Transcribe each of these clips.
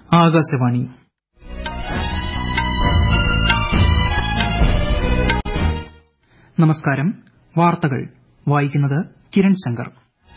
ആകാശവാണി നമസ്കാരം വാർത്തകൾ വായിക്കുന്നത് കിരൺ ശങ്കർ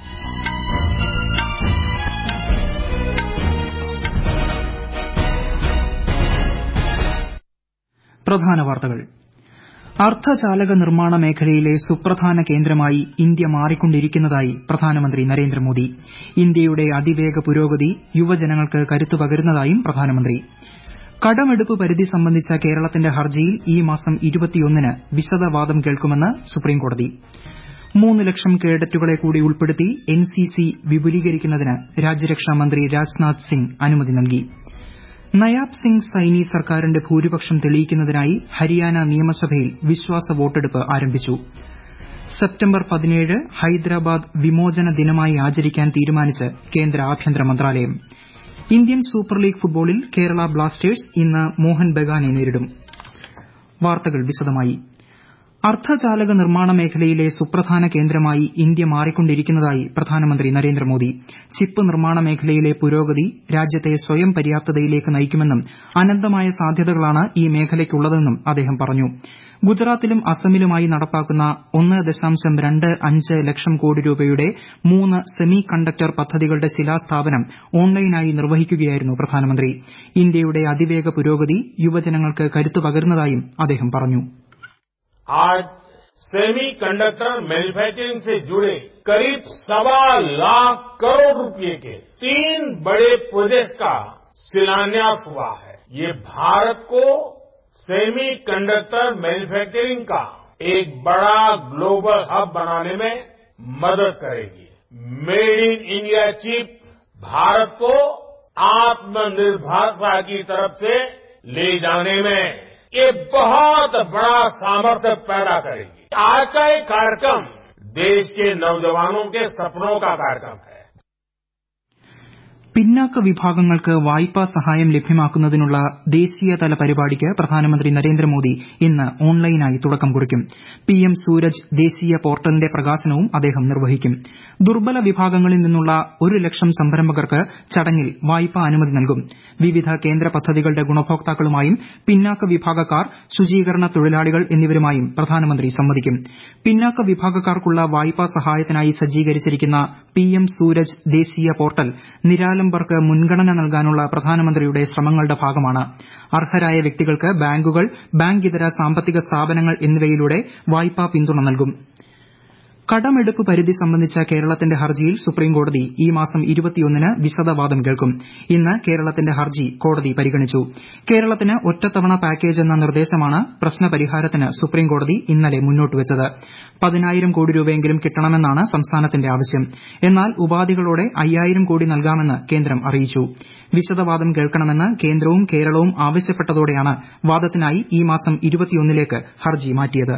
പ്രധാന വാർത്തകൾ അർദ്ധചാലക നിർമ്മാണ മേഖലയിലെ സുപ്രധാന കേന്ദ്രമായി ഇന്ത്യ മാറിക്കൊണ്ടിരിക്കുന്നതായി പ്രധാനമന്ത്രി നരേന്ദ്രമോദി ഇന്ത്യയുടെ അതിവേഗ പുരോഗതി യുവജനങ്ങൾക്ക് കരുത്ത് പകരുന്നതായും പ്രധാനമന്ത്രി കടമെടുപ്പ് പരിധി സംബന്ധിച്ച കേരളത്തിന്റെ ഹർജിയിൽ ഈ മാസം ന് വിശദവാദം കേൾക്കുമെന്ന് സുപ്രീംകോടതി മൂന്ന് ലക്ഷം കേഡറ്റുകളെ കൂടി ഉൾപ്പെടുത്തി എൻസിസി വിപുലീകരിക്കുന്നതിന് രാജ്യരക്ഷാമന്ത്രി രാജ്നാഥ് സിംഗ് അനുമതി നൽകി നയാബ് സിംഗ് സൈനി സർക്കാരിന്റെ ഭൂരിപക്ഷം തെളിയിക്കുന്നതിനായി ഹരിയാന നിയമസഭയിൽ വിശ്വാസ വോട്ടെടുപ്പ് ആരംഭിച്ചു സെപ്റ്റംബർ പതിനേഴ് ഹൈദരാബാദ് വിമോചന ദിനമായി ആചരിക്കാൻ തീരുമാനിച്ച് കേന്ദ്ര ആഭ്യന്തര മന്ത്രാലയം ഇന്ത്യൻ സൂപ്പർ ലീഗ് ഫുട്ബോളിൽ കേരള ബ്ലാസ്റ്റേഴ്സ് ഇന്ന് മോഹൻ ബഗാനെ നേരിടും വാർത്തകൾ വിശദമായി അർദ്ധചാലക നിർമ്മാണ മേഖലയിലെ സുപ്രധാന കേന്ദ്രമായി ഇന്ത്യ മാറിക്കൊണ്ടിരിക്കുന്നതായി പ്രധാനമന്ത്രി നരേന്ദ്രമോദി ചിപ്പ് നിർമ്മാണ മേഖലയിലെ പുരോഗതി രാജ്യത്തെ സ്വയം പര്യാപ്തതയിലേക്ക് നയിക്കുമെന്നും അനന്തമായ സാധ്യതകളാണ് ഈ മേഖലയ്ക്കുള്ളതെന്നും അദ്ദേഹം പറഞ്ഞു ഗുജറാത്തിലും അസമിലുമായി നടപ്പാക്കുന്ന ഒന്ന് ദശാംശം രണ്ട് അഞ്ച് ലക്ഷം കോടി രൂപയുടെ മൂന്ന് സെമി കണ്ടക്ടർ പദ്ധതികളുടെ ശിലാസ്ഥാപനം ഓൺലൈനായി നിർവഹിക്കുകയായിരുന്നു പ്രധാനമന്ത്രി ഇന്ത്യയുടെ അതിവേഗ പുരോഗതി യുവജനങ്ങൾക്ക് കരുത്ത് പകരുന്നതായും അദ്ദേഹം പറഞ്ഞു आज सेमी कंडक्टर मैन्युफैक्चरिंग से जुड़े करीब सवा लाख करोड़ रुपए के तीन बड़े प्रोजेक्ट्स का शिलान्यास हुआ है ये भारत को सेमी कंडक्टर मैन्युफैक्चरिंग का एक बड़ा ग्लोबल हब बनाने में मदद करेगी made in India chip Bharat को आत्मनिर्भरता की तरफ से ले जाने में ये बहुत बड़ा सामर्थ्य पैदा करेगी आज का ये कार्यक्रम देश के नौजवानों के सपनों का कार्यक्रम है പിന്നാക്ക വിഭാഗങ്ങൾക്ക് വായ്പാ സഹായം ലഭ്യമാക്കുന്നതിനുള്ള ദേശീയതല പരിപാടിക്ക് പ്രധാനമന്ത്രി നരേന്ദ്രമോദി ഇന്ന് ഓൺലൈനായി തുടക്കം കുറിക്കും പിഎം സൂരജ് ദേശീയ പോർട്ടലിന്റെ പ്രകാശനവും അദ്ദേഹം നിർവഹിക്കും ദുർബല വിഭാഗങ്ങളിൽ നിന്നുള്ള ഒരു ലക്ഷം സംരംഭകർക്ക് ചടങ്ങിൽ വായ്പാ അനുമതി നൽകും വിവിധ കേന്ദ്ര പദ്ധതികളുടെ ഗുണഭോക്താക്കളുമായും പിന്നാക്ക വിഭാഗക്കാർ ശുചീകരണ തൊഴിലാളികൾ എന്നിവരുമായും പ്രധാനമന്ത്രി സംവദിക്കും പിന്നാക്ക വിഭാഗക്കാർക്കുള്ള വായ്പാ സഹായത്തിനായി സജ്ജീകരിച്ചിരിക്കുന്ന പിഎം സൂരജ് ദേശീയ പോർട്ടൽ നിരാലംബർക്ക് മുൻഗണന നൽകാനുള്ള പ്രധാനമന്ത്രിയുടെ ശ്രമങ്ങളുടെ ഭാഗമാണ് അർഹരായ വ്യക്തികൾക്ക് ബാങ്കുകൾ ബാങ്ക് ഇതര സാമ്പത്തിക സ്ഥാപനങ്ങൾ എന്നിവയിലൂടെ വായ്പാ പിന്തുണ നൽകും കടമെടുപ്പ് പരിധി സംബന്ധിച്ച കേരളത്തിന്റെ ഹർജിയിൽ സുപ്രീംകോടതി ഈ മാസം ന് വിശദവാദം കേൾക്കും ഇന്ന് കേരളത്തിന്റെ ഹർജി കോടതി പരിഗണിച്ചു കേരളത്തിന് ഒറ്റത്തവണ പാക്കേജ് എന്ന നിർദ്ദേശമാണ് പ്രശ്നപരിഹാരത്തിന് സുപ്രീംകോടതി ഇന്നലെ മുന്നോട്ടുവച്ചത് പതിനായിരം കോടി രൂപയെങ്കിലും കിട്ടണമെന്നാണ് സംസ്ഥാനത്തിന്റെ ആവശ്യം എന്നാൽ ഉപാധികളോടെ അയ്യായിരം കോടി നൽകാമെന്ന് കേന്ദ്രം അറിയിച്ചു വിശദവാദം കേൾക്കണമെന്ന് കേന്ദ്രവും കേരളവും ആവശ്യപ്പെട്ടതോടെയാണ് വാദത്തിനായി ഈ മാസം ലേക്ക് ഹർജി മാറ്റിയത്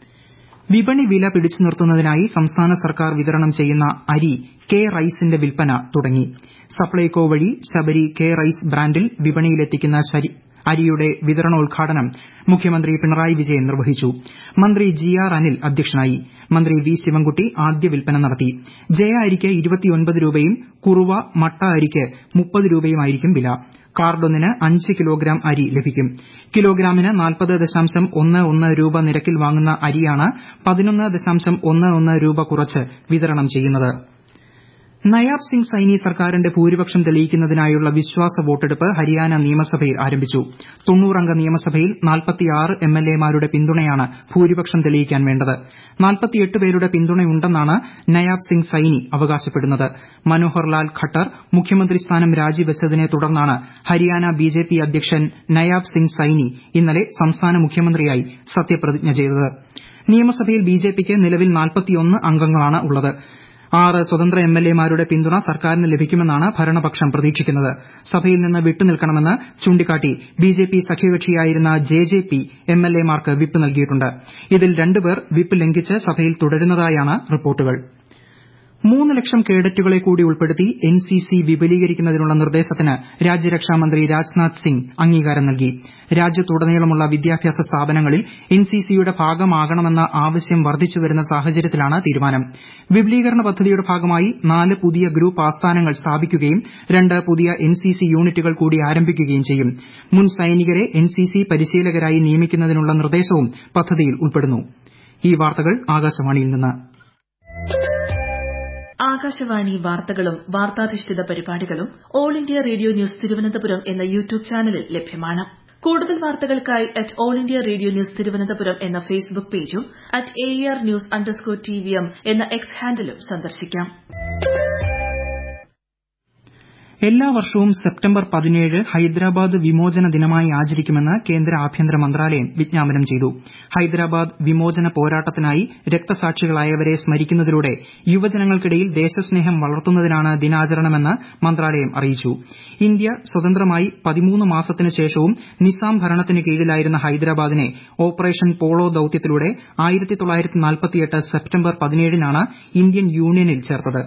വിപണി വില പിടിച്ചു നിർത്തുന്നതിനായി സംസ്ഥാന സർക്കാർ വിതരണം ചെയ്യുന്ന അരി കെ റൈസിന്റെ വിൽപ്പന തുടങ്ങി സപ്ലൈകോ വഴി ശബരി കെ റൈസ് ബ്രാൻഡിൽ വിപണിയിലെത്തിക്കുന്ന അരിയുടെ വിതരണോദ്ഘാടനം മുഖ്യമന്ത്രി പിണറായി വിജയൻ നിർവഹിച്ചു മന്ത്രി ജി ആർ അനിൽ അധ്യക്ഷനായി മന്ത്രി വി ശിവൻകുട്ടി ആദ്യ വിൽപ്പന നടത്തി ജയ അരിക്ക് രൂപയും കുറുവ മട്ട അരിക്ക് മുപ്പത് രൂപയുമായിരിക്കും വില കാർഡൊന്നിന് അഞ്ച് കിലോഗ്രാം അരി ലഭിക്കും കിലോഗ്രാമിന് നാൽപ്പത് ദശാംശം ഒന്ന് ഒന്ന് രൂപ നിരക്കിൽ വാങ്ങുന്ന അരിയാണ് പതിനൊന്ന് ദശാംശം ഒന്ന് ഒന്ന് രൂപ കുറച്ച് വിതരണം ചെയ്യുന്നത് നയാബ് സിംഗ് സൈനി സർക്കാരിന്റെ ഭൂരിപക്ഷം തെളിയിക്കുന്നതിനായുള്ള വിശ്വാസ വോട്ടെടുപ്പ് ഹരിയാന നിയമസഭയിൽ ആരംഭിച്ചു തൊണ്ണൂറംഗ നിയമസഭയിൽ എംഎൽഎമാരുടെ പിന്തുണയാണ് ഭൂരിപക്ഷം തെളിയിക്കാൻ വേണ്ടത് പേരുടെ പിന്തുണയുണ്ടെന്നാണ് നയാബ് സിംഗ് സൈനി അവകാശപ്പെടുന്നത് മനോഹർ ലാൽ ഖട്ടർ മുഖ്യമന്ത്രി സ്ഥാനം രാജിവച്ചതിനെ തുടർന്നാണ് ഹരിയാന ബിജെപി അധ്യക്ഷൻ നയാബ് സിംഗ് സൈനി ഇന്നലെ സംസ്ഥാന മുഖ്യമന്ത്രിയായി സത്യപ്രതിജ്ഞ ചെയ്തത് നിയമസഭയിൽ ബിജെപിക്ക് നിലവിൽ അംഗങ്ങളാണുള്ളത് ആറ് സ്വതന്ത്ര എംഎൽഎമാരുടെ പിന്തുണ സർക്കാരിന് ലഭിക്കുമെന്നാണ് ഭരണപക്ഷം പ്രതീക്ഷിക്കുന്നത് സഭയിൽ നിന്ന് വിട്ടുനിൽക്കണമെന്ന് ചൂണ്ടിക്കാട്ടി ബിജെപി സഖ്യകക്ഷിയായിരുന്ന ജെജെപി എംഎൽഎമാർക്ക് വിപ്പ് നൽകിയിട്ടുണ്ട് ഇതിൽ രണ്ട് പേർ വിപ്പ് ലംഘിച്ച് സഭയിൽ തുടരുന്നതായാണ് റിപ്പോർട്ടുകൾ മൂന്ന് ലക്ഷം കേഡറ്റുകളെ കൂടി ഉൾപ്പെടുത്തി എൻസിസി വിപുലീകരിക്കുന്നതിനുള്ള നിർദ്ദേശത്തിന് രാജ്യരക്ഷാമന്ത്രി രാജ്നാഥ് സിംഗ് അംഗീകാരം നൽകി രാജ്യത്തുടനീളമുള്ള വിദ്യാഭ്യാസ സ്ഥാപനങ്ങളിൽ എൻസിസിയുടെ ഭാഗമാകണമെന്ന ആവശ്യം വർദ്ധിച്ചുവരുന്ന സാഹചര്യത്തിലാണ് തീരുമാനം വിപുലീകരണ പദ്ധതിയുടെ ഭാഗമായി നാല് പുതിയ ഗ്രൂപ്പ് ആസ്ഥാനങ്ങൾ സ്ഥാപിക്കുകയും രണ്ട് പുതിയ എൻസിസി യൂണിറ്റുകൾ കൂടി ആരംഭിക്കുകയും ചെയ്യും മുൻ സൈനികരെ എൻസിസി പരിശീലകരായി നിയമിക്കുന്നതിനുള്ള നിർദ്ദേശവും പദ്ധതിയിൽ ഉൾപ്പെടുന്നു ഈ വാർത്തകൾ ആകാശവാണിയിൽ നിന്ന് ആകാശവാണി വാർത്തകളും വാർത്താധിഷ്ഠിത പരിപാടികളും All India Radio news Thiruvananthapuram എന്ന യൂട്യൂബ് ചാനലിൽ ലഭ്യമാണ് കൂടുതൽ വാർത്തകൾക്കായി at All India Radio news Thiruvananthapuram എന്ന ഫേസ്ബുക്ക് പേജും at A R news underscore T V M എന്ന എക്സ് ഹാൻഡിലും സന്ദർശിക്കാം എല്ലാ വർഷവും സെപ്റ്റംബർ പതിനേഴ് ഹൈദരാബാദ് വിമോചന ദിനമായി ആചരിക്കുമെന്ന് കേന്ദ്ര ആഭ്യന്തര മന്ത്രാലയം വിജ്ഞാപനം ചെയ്തു ഹൈദരാബാദ് വിമോചന പോരാട്ടത്തിനായി രക്തസാക്ഷികളായവരെ സ്മരിക്കുന്നതിലൂടെ യുവജനങ്ങൾക്കിടയിൽ ദേശസ്നേഹം വളർത്തുന്നതിനാണ് ദിനാചരണമെന്ന് മന്ത്രാലയം അറിയിച്ചു ഇന്ത്യ സ്വതന്ത്രമായി പതിമൂന്ന് മാസത്തിന് ശേഷവും നിസാം ഭരണത്തിന് കീഴിലായിരുന്ന ഹൈദരാബാദിനെ ഓപ്പറേഷൻ പോളോ ദൌത്യത്തിലൂടെ സെപ്റ്റംബർ പതിനേഴിനാണ് ഇന്ത്യൻ യൂണിയനിൽ ചേർത്തത്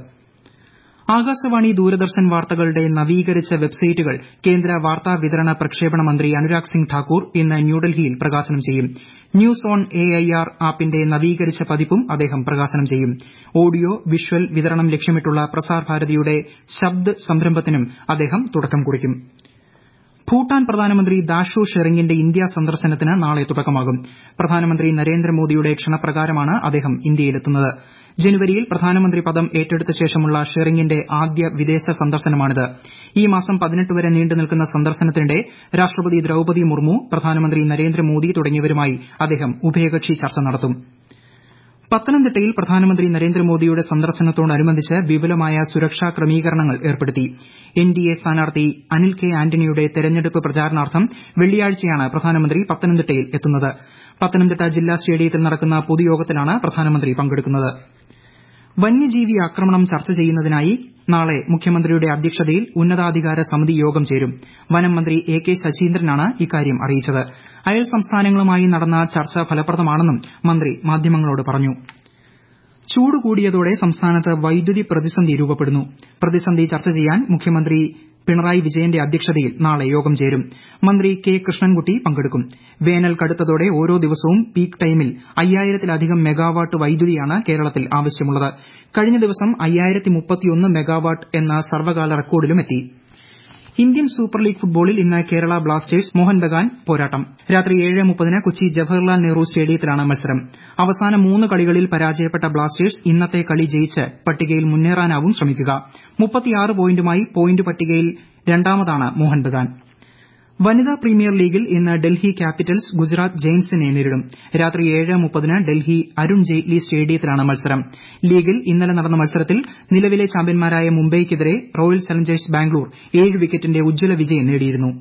ആകാശവാണി ദൂരദർശൻ വാർത്തകളുടെ നവീകരിച്ച വെബ്സൈറ്റുകൾ കേന്ദ്ര വാർത്താ വിതരണ പ്രക്ഷേപണ മന്ത്രി അനുരാഗ് സിംഗ് ഠാക്കൂർ ഇന്ന് ന്യൂഡൽഹിയിൽ പ്രകാശനം ചെയ്യും news on A I R ആപ്പിന്റെ നവീകരിച്ച പതിപ്പും അദ്ദേഹം പ്രകാശനം ചെയ്യും ഓഡിയോ വിഷ്വൽ വിതരണം ലക്ഷ്യമിട്ടുള്ള പ്രസാർ ഭാരതിയുടെ ശബ്ദ് സംരംഭത്തിനും അദ്ദേഹം തുടക്കം കുറിക്കും ഭൂട്ടാൻ പ്രധാനമന്ത്രി ദാഷോ ഷെറിങ്ങിന്റെ ഇന്ത്യാ സന്ദർശനത്തിന് നാളെ തുടക്കമാകും പ്രധാനമന്ത്രി നരേന്ദ്രമോദിയുടെ ക്ഷണപ്രകാരമാണ് അദ്ദേഹം ഇന്ത്യയിലെത്തുന്നത് ജനുവരിയിൽ പ്രധാനമന്ത്രി പദം ഏറ്റെടുത്ത ശേഷമുള്ള ഷെറിങ്ങിന്റെ ആദ്യ വിദേശ സന്ദർശനമാണിത് ഈ മാസം പതിനെട്ട് വരെ നീണ്ടു നിൽക്കുന്ന സന്ദർശനത്തിനിടെ രാഷ്ട്രപതി ദ്രൌപദി മുർമു പ്രധാനമന്ത്രി നരേന്ദ്രമോദി തുടങ്ങിയവരുമായി അദ്ദേഹം ഉഭയകക്ഷി ചർച്ച നടത്തും പത്തനംതിട്ടയിൽ പ്രധാനമന്ത്രി നരേന്ദ്രമോദിയുടെ സന്ദർശനത്തോടനുബന്ധിച്ച് വിപുലമായ സുരക്ഷാ ക്രമീകരണങ്ങൾ ഏർപ്പെടുത്തി എൻഡിഎ സ്ഥാനാർത്ഥി അനിൽ കെ ആന്റണിയുടെ തെരഞ്ഞെടുപ്പ് പ്രചാരണാർത്ഥം വെള്ളിയാഴ്ചയാണ് പ്രധാനമന്ത്രി പത്തനംതിട്ടയിൽ എത്തുന്നത് പത്തനംതിട്ട ജില്ലാ സ്റ്റേഡിയത്തിൽ നടക്കുന്ന പൊതുയോഗത്തിലാണ് പ്രധാനമന്ത്രി പങ്കെടുക്കുന്നത് വന്യജീവി ആക്രമണം ചർച്ച ചെയ്യുന്നതിനായി നാളെ മുഖ്യമന്ത്രിയുടെ അധ്യക്ഷതയിൽ ഉന്നതാധികാര സമിതി യോഗം ചേരും വനം മന്ത്രി എ കെ ശശീന്ദ്രനാണ് ഇക്കാര്യം അറിയിച്ചത് അയൽ സംസ്ഥാനങ്ങളുമായി നടന്ന ചർച്ച ഫലപ്രദമാണെന്നും മന്ത്രി മാധ്യമങ്ങളോട് പറഞ്ഞു ചൂട് കൂടിയതോടെ സംസ്ഥാനത്ത് വൈദ്യുതി പ്രതിസന്ധി രൂപപ്പെടുന്നു പ്രതിസന്ധി ചർച്ച ചെയ്യാൻ മുഖ്യമന്ത്രി പിണറായി വിജയന്റെ അധ്യക്ഷതയിൽ നാളെ യോഗം ചേരും മന്ത്രി കെ കൃഷ്ണൻകുട്ടി പങ്കെടുക്കും വേനൽ കടുത്തതോടെ ഓരോ ദിവസവും പീക്ക് ടൈമിൽ അയ്യായിരത്തിലധികം മെഗാവാട്ട് വൈദ്യുതിയാണ് കേരളത്തിൽ ആവശ്യമുള്ളത് കഴിഞ്ഞ ദിവസം മെഗാവാട്ട് എന്ന സർവ്വകാല റെക്കോർഡിലുമെത്തി ഇന്ത്യൻ സൂപ്പർ ലീഗ് ഫുട്ബോളിൽ ഇന്ന് കേരള ബ്ലാസ്റ്റേഴ്സ് മോഹൻ ബഗാൻ പോരാട്ടം രാത്രി ഏഴ് മുപ്പതിന് കൊച്ചി ജവഹർലാൽ നെഹ്റു സ്റ്റേഡിയത്തിലാണ് മത്സരം അവസാന മൂന്ന് കളികളിൽ പരാജയപ്പെട്ട ബ്ലാസ്റ്റേഴ്സ് ഇന്നത്തെ കളി ജയിച്ച് പട്ടികയിൽ മുന്നേറാനാവും ശ്രമിക്കുക പോയിന്റുമായി പോയിന്റ് പട്ടികയിൽ രണ്ടാമതാണ് മോഹൻ ബഗാൻ വനിതാ പ്രീമിയർ ലീഗിൽ ഇന്ന് ഡൽഹി ക്യാപിറ്റൽസ് ഗുജറാത്ത് ജയന്റ്സിനെ നേരിടും രാത്രി ഏഴ് മുപ്പതിന് ഡൽഹി അരുൺ ജെയ്റ്റ്ലി സ്റ്റേഡിയത്തിലാണ് മത്സരം ലീഗിൽ ഇന്നലെ നടന്ന മത്സരത്തിൽ നിലവിലെ ചാമ്പ്യന്മാരായ മുംബൈയ്ക്കെതിരെ റോയൽ ചലഞ്ചേഴ്സ് ബാംഗ്ലൂർ ഏഴ് വിക്കറ്റിന്റെ ഉജ്ജ്വല വിജയം നേടിയിരുന്നു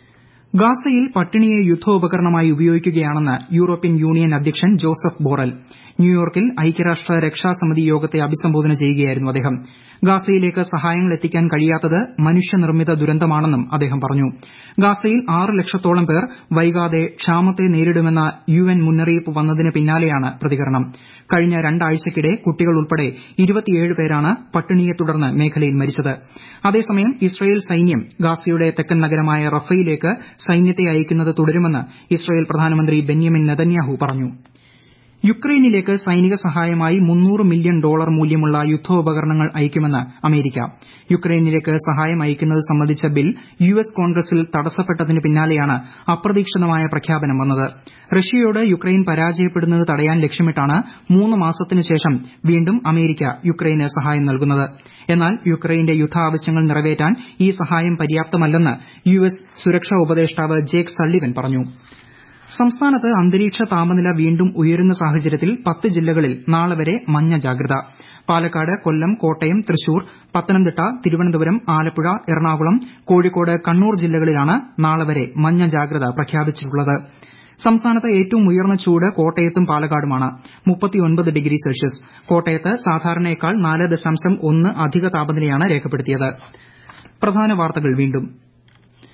ഗാസയിൽ പട്ടിണിയെ യുദ്ധോപകരണമായി ഉപയോഗിക്കുകയാണെന്ന് യൂറോപ്യൻ യൂണിയൻ അധ്യക്ഷൻ ജോസഫ് ബോറൽ ന്യൂയോർക്കിൽ ഐക്യരാഷ്ട്ര രക്ഷാസമിതി യോഗത്തെ അഭിസംബോധന ചെയ്യുകയായിരുന്നു അദ്ദേഹം ഗാസയിലേക്ക് സഹായങ്ങൾ എത്തിക്കാൻ കഴിയാത്തത് മനുഷ്യനിർമ്മിത ദുരന്തമാണെന്നും അദ്ദേഹം പറഞ്ഞു ഗാസയിൽ ആറ് ലക്ഷത്തോളം പേർ വൈകാതെ ക്ഷാമത്തെ നേരിടുമെന്ന യുഎൻ മുന്നറിയിപ്പ് വന്നതിന് പിന്നാലെയാണ് പ്രതികരണം കഴിഞ്ഞ രണ്ടാഴ്ചയ്ക്കിടെ കുട്ടികൾ ഉൾപ്പെടെ പേരാണ് പട്ടിണിയെ തുടർന്ന് മേഖലയിൽ മരിച്ചത് അതേസമയം ഇസ്രയേൽ സൈന്യം ഗാസയുടെ തെക്കൻ നഗരമായ റഫയിലേക്ക് സൈന്യത്തെ അയക്കുന്നത് തുടരുമെന്ന് ഇസ്രയേൽ പ്രധാനമന്ത്രി ബെന്യമിൻ നെതന്യാഹു പറഞ്ഞു യുക്രൈനിലേക്ക് സൈനിക സഹായമായി മുന്നൂറ് മില്യൺ ഡോളർ മൂല്യമുള്ള യുദ്ധോപകരണങ്ങൾ അയക്കുമെന്ന് അമേരിക്ക യുക്രൈനിലേക്ക് സഹായം അയക്കുന്നത് സംബന്ധിച്ച ബിൽ യുഎസ് കോൺഗ്രസിൽ തടസ്സപ്പെട്ടതിന് പിന്നാലെയാണ് അപ്രതീക്ഷിതമായ പ്രഖ്യാപനം വന്നത് റഷ്യയോട് യുക്രൈൻ പരാജയപ്പെടുന്നത് തടയാൻ ലക്ഷ്യമിട്ടാണ് മൂന്ന് മാസത്തിന് ശേഷം വീണ്ടും അമേരിക്ക യുക്രൈന് സഹായം നൽകുന്നത് എന്നാൽ യുക്രൈന്റെ യുദ്ധാവശ്യങ്ങൾ നിറവേറ്റാൻ ഈ സഹായം പര്യാപ്തമല്ലെന്ന് യുഎസ് സുരക്ഷാ ഉപദേഷ്ടാവ് ജേക്ക് സള്ളിവൻ പറഞ്ഞു സംസ്ഥാനത്ത് അന്തരീക്ഷ താപനില വീണ്ടും ഉയരുന്ന സാഹചര്യത്തിൽ പത്ത് ജില്ലകളിൽ നാളെ വരെ മഞ്ഞ ജാഗ്രത പാലക്കാട് കൊല്ലം കോട്ടയം തൃശൂർ പത്തനംതിട്ട തിരുവനന്തപുരം ആലപ്പുഴ എറണാകുളം കോഴിക്കോട് കണ്ണൂർ ജില്ലകളിലാണ് നാളെ വരെ മഞ്ഞ ജാഗ്രത പ്രഖ്യാപിച്ചിട്ടുള്ളത് സംസ്ഥാനത്ത് ഏറ്റവും ഉയർന്ന ചൂട് കോട്ടയത്തും പാലക്കാടുമാണ് ഡിഗ്രി സെൽഷ്യസ് കോട്ടയത്ത് സാധാരണയേക്കാൾ നാല് ദശാംശം ഒന്ന് അധിക താപനിലയാണ് രേഖപ്പെടുത്തിയത് പ്രധാന വാർത്തകൾ വീണ്ടും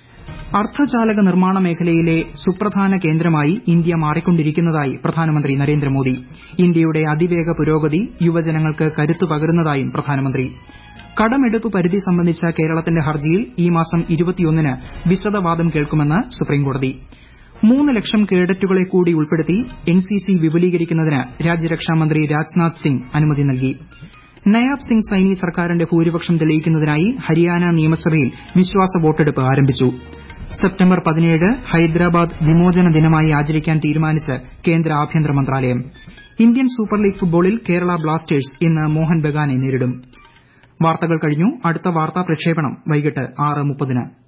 അർദ്ധചാലക നിർമ്മാണ മേഖലയിലെ സുപ്രധാന കേന്ദ്രമായി ഇന്ത്യ മാറിക്കൊണ്ടിരിക്കുന്നതായി പ്രധാനമന്ത്രി നരേന്ദ്രമോദി ഇന്ത്യയുടെ അതിവേഗ പുരോഗതി യുവജനങ്ങൾക്ക് കരുത്തു പകരുന്നതായും പ്രധാനമന്ത്രി കടമെടുപ്പ് പരിധി സംബന്ധിച്ച കേരളത്തിന്റെ ഹർജിയിൽ ഈ മാസം ന് വിശദവാദം കേൾക്കുമെന്ന് സുപ്രീംകോടതി മൂന്ന് ലക്ഷം കേഡറ്റുകളെ കൂടി ഉൾപ്പെടുത്തി എൻസിസി വിപുലീകരിക്കുന്നതിന് രാജ്യരക്ഷാമന്ത്രി രാജ്നാഥ് സിംഗ് അനുമതി നൽകി നയാബ് സിംഗ് സൈനി സർക്കാരിന്റെ ഭൂരിപക്ഷം തെളിയിക്കുന്നതിനായി ഹരിയാന നിയമസഭയിൽ വിശ്വാസ വോട്ടെടുപ്പ് ആരംഭിച്ചു സെപ്റ്റംബർ പതിനേഴ് ഹൈദരാബാദ് വിമോചന ദിനമായി ആചരിക്കാൻ തീരുമാനിച്ച് കേന്ദ്ര ആഭ്യന്തര മന്ത്രാലയം ഇന്ത്യൻ സൂപ്പർ ലീഗ് ഫുട്ബോളിൽ കേരള ബ്ലാസ്റ്റേഴ്സ് ഇന്ന് മോഹൻ ബഗാനെ നേരിടും വാർത്തകൾ കഴിഞ്ഞു അടുത്ത വാർത്താ പ്രക്ഷേപണം വൈകിട്ട് ആറ് മുപ്പതിന്